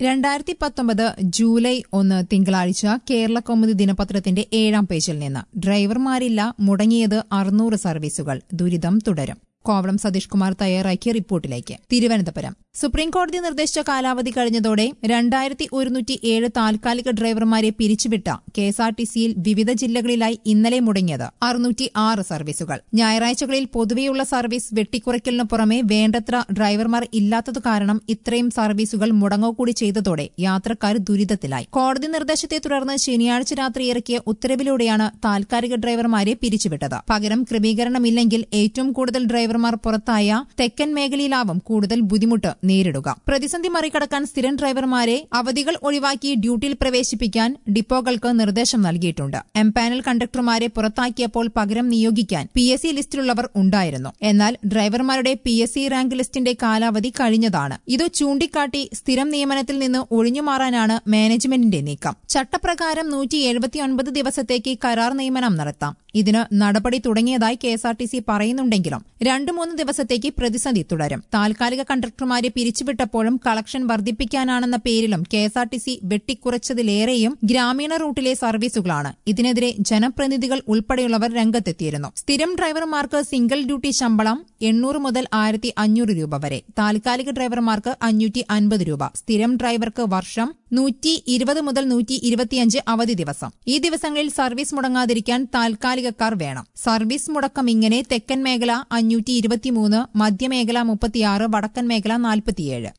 രണ്ടായിരത്തി പത്തൊമ്പത് ജൂലൈ ഒന്ന് തിങ്കളാഴ്ച കേരള കൗമുദി ദിനപത്രത്തിന്റെ ഏഴാം പേജിൽ നിന്ന് ഡ്രൈവർമാരില്ല മുടങ്ങിയത് അറുന്നൂറ് സർവീസുകൾ ദുരിതം തുടരും കോവളം സതീഷ് കുമാർ തയ്യാറാക്കിയ റിപ്പോർട്ടിലേക്ക് തിരുവനന്തപുരം സുപ്രീംകോടതി നിർദ്ദേശിച്ച കാലാവധി കഴിഞ്ഞതോടെ രണ്ടായിരത്തി ഒരുന്നൂറ്റി ഏഴ് താൽക്കാലിക ഡ്രൈവർമാരെ പിരിച്ചുവിട്ട കെഎസ്ആർടിസിയിൽ വിവിധ ജില്ലകളിലായി ഇന്നലെ മുടങ്ങിയത് അറുന്നൂറ്റി ആറ് സർവീസുകൾ ഞായറാഴ്ചകളിൽ പൊതുവെയുള്ള സർവീസ് വെട്ടിക്കുറയ്ക്കലിനു പുറമെ വേണ്ടത്ര ഡ്രൈവർമാർ ഇല്ലാത്തത് കാരണം ഇത്രയും സർവീസുകൾ മുടങ്ങുകൂടി ചെയ്തതോടെ യാത്രക്കാർ ദുരിതത്തിലായി കോടതി നിർദ്ദേശത്തെ തുടർന്ന് ശനിയാഴ്ച രാത്രി ഇറക്കിയ ഉത്തരവിലൂടെയാണ് താൽക്കാലിക ഡ്രൈവർമാരെ പിരിച്ചുവിട്ടത് പകരം ക്രമീകരണമില്ലെങ്കിൽ ഏറ്റവും കൂടുതൽ ഡ്രൈവർമാർ പുറത്തായ തെക്കൻ മേഖലയിലാവും കൂടുതൽ ബുദ്ധിമുട്ട് നേരിടുക പ്രതിസന്ധി മറികടക്കാൻ സ്ഥിരം ഡ്രൈവർമാരെ അവധികൾ ഒഴിവാക്കി ഡ്യൂട്ടിയിൽ പ്രവേശിപ്പിക്കാൻ ഡിപ്പോകൾക്ക് നിർദ്ദേശം നൽകിയിട്ടുണ്ട് എംപാനൽ കണ്ടക്ടർമാരെ പുറത്താക്കിയപ്പോൾ പകരം നിയോഗിക്കാൻ പി എസ് സി ലിസ്റ്റിലുള്ളവർ ഉണ്ടായിരുന്നു എന്നാൽ ഡ്രൈവർമാരുടെ പി എസ് സി റാങ്ക് ലിസ്റ്റിന്റെ കാലാവധി കഴിഞ്ഞതാണ് ഇത് ചൂണ്ടിക്കാട്ടി സ്ഥിരം നിയമനത്തിൽ നിന്ന് ഒഴിഞ്ഞുമാറാനാണ് മാനേജ്മെന്റിന്റെ നീക്കം ചട്ടപ്രകാരം നൂറ്റി എഴുപത്തിയൊൻപത് ദിവസത്തേക്ക് കരാർ നിയമനം നടത്താം ഇതിന് നടപടി തുടങ്ങിയതായി കെഎസ്ആർടിസി പറയുന്നുണ്ടെങ്കിലും രണ്ടു മൂന്ന് ദിവസത്തേക്ക് പ്രതിസന്ധി തുടരും താൽക്കാലിക കണ്ടക്ടർമാരെ പിരിച്ചുവിട്ടപ്പോഴും കളക്ഷൻ വർദ്ധിപ്പിക്കാനാണെന്ന പേരിലും കെഎസ്ആർടിസി വെട്ടിക്കുറച്ചതിലേറെയും ഗ്രാമീണ റൂട്ടിലെ സർവീസുകളാണ് ഇതിനെതിരെ ജനപ്രതിനിധികൾ ഉൾപ്പെടെയുള്ളവർ രംഗത്തെത്തിയിരുന്നു സ്ഥിരം ഡ്രൈവർമാർക്ക് സിംഗിൾ ഡ്യൂട്ടി ശമ്പളം എണ്ണൂറ് മുതൽ ആയിരത്തി അഞ്ഞൂറ് രൂപ വരെ താൽക്കാലിക ഡ്രൈവർമാർക്ക് അഞ്ഞൂറ്റി അൻപത് രൂപ സ്ഥിരം ഡ്രൈവർക്ക് വർഷം നൂറ്റി ഇരുപത് മുതൽ നൂറ്റി ഇരുപത്തിയഞ്ച് അവധി ദിവസം ഈ ദിവസങ്ങളിൽ സർവീസ് മുടങ്ങാതിരിക്കാൻ താൽക്കാലികക്കാർ വേണം സർവീസ് മുടക്കം ഇങ്ങനെ തെക്കൻ മേഖല അഞ്ഞൂറ്റി ഇരുപത്തിമൂന്ന് മധ്യമേഖല മുപ്പത്തിയാറ് വടക്കൻ മേഖല നാൽപ്പത്തിയേഴ്